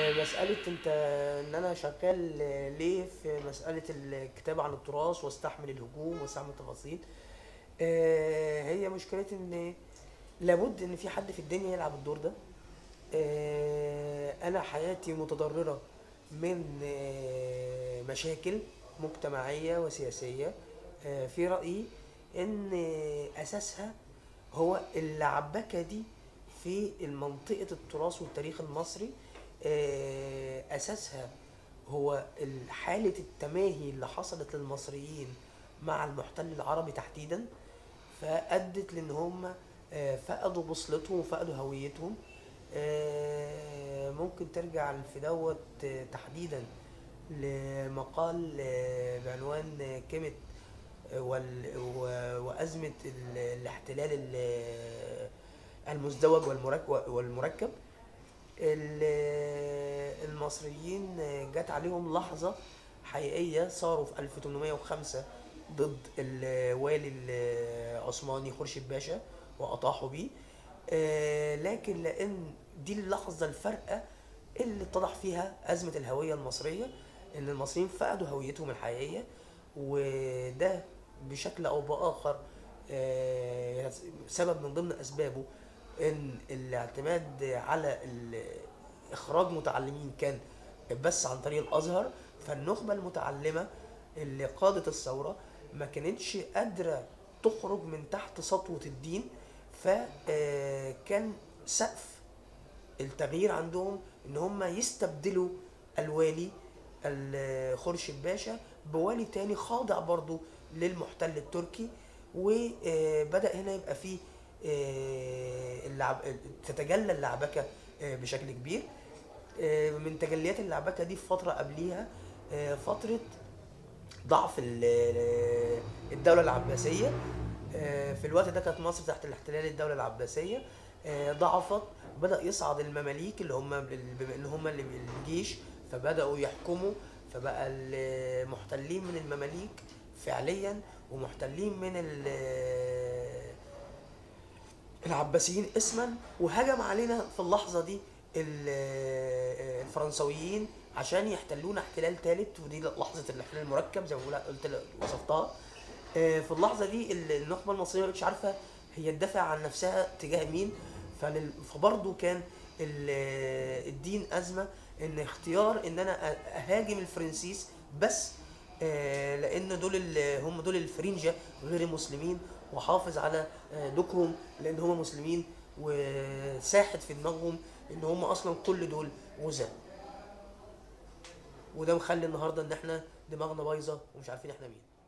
مسألة انت ان انا شغال ليه في مسألة الكتابة عن التراث واستحمل الهجوم واستحمل التفاصيل آه، هي مشكلة ان لابد ان في حد في الدنيا يلعب الدور ده آه، انا حياتي متضررة من آه، مشاكل مجتمعية وسياسية آه، في رأيي ان اساسها هو اللعبكة دي في منطقة التراث والتاريخ المصري آه، اساسها هو ال- حالة التماهي اللي حصلت للمصريين مع المحتل العربي تحديدا فأدت لأن هم آه، فقدوا بوصلتهم وفقدوا هويتهم آه، ممكن ترجع في دوت آه، تحديدا لمقال آه، بعنوان آه، كلمة آه، وال- و- وأزمة ال- الاحتلال ال- المزدوج والمرك- والمركب ال- المصريين جت عليهم لحظة حقيقية صاروا في 1805 ضد الوالي العثماني خورشيد باشا وأطاحوا بيه آه، لكن لأن دي اللحظة الفارقة اللي اتضح فيها أزمة الهوية المصرية إن المصريين فقدوا هويتهم الحقيقية وده بشكل أو بآخر آه، سبب من ضمن أسبابه ان الاعتماد على ال- اخراج متعلمين كان بس عن طريق الازهر فالنخبه المتعلمه اللي قادت الثوره ما كانتش قادره تخرج من تحت سطوه الدين فكان سقف التغيير عندهم ان هم يستبدلوا الوالي ال- خورشيد باشا بوالي تاني خاضع برضو للمحتل التركي وبدأ هنا يبقى فيه آه، اللعب تتجلى اللعبكة آه، بشكل كبير آه، من تجليات اللعبكة دي في فترة قبليها آه، فترة ضعف ال- الدولة العباسية آه، في الوقت ده كانت مصر تحت الاحتلال الدولة العباسية آه، ضعفت بدأ يصعد المماليك اللي هم بما ان هم اللي الجيش فبدأوا يحكموا فبقى المحتلين من المماليك فعليا ومحتلين من ال- العباسيين اسما وهجم علينا في اللحظة دي ال- الفرنسويين عشان يحتلونا احتلال ثالث ودي لحظة الاحتلال المركب زي ما بقول قلت وصفتها آه، في اللحظة دي ال- النخبة المصرية مش عارفة هي تدافع عن نفسها تجاه مين فلل... فبرضه كان ال- الدين أزمة إن اختيار إن أنا أ- أهاجم الفرنسيس بس آه، لأن دول ال- هم دول الفرنجة غير المسلمين وحافظ على آه، دوكهم لأن هم مسلمين وساحت في دماغهم إن هم أصلا كل دول غزاة وده مخلي النهارده إن إحنا دماغنا بايظة ومش عارفين إحنا مين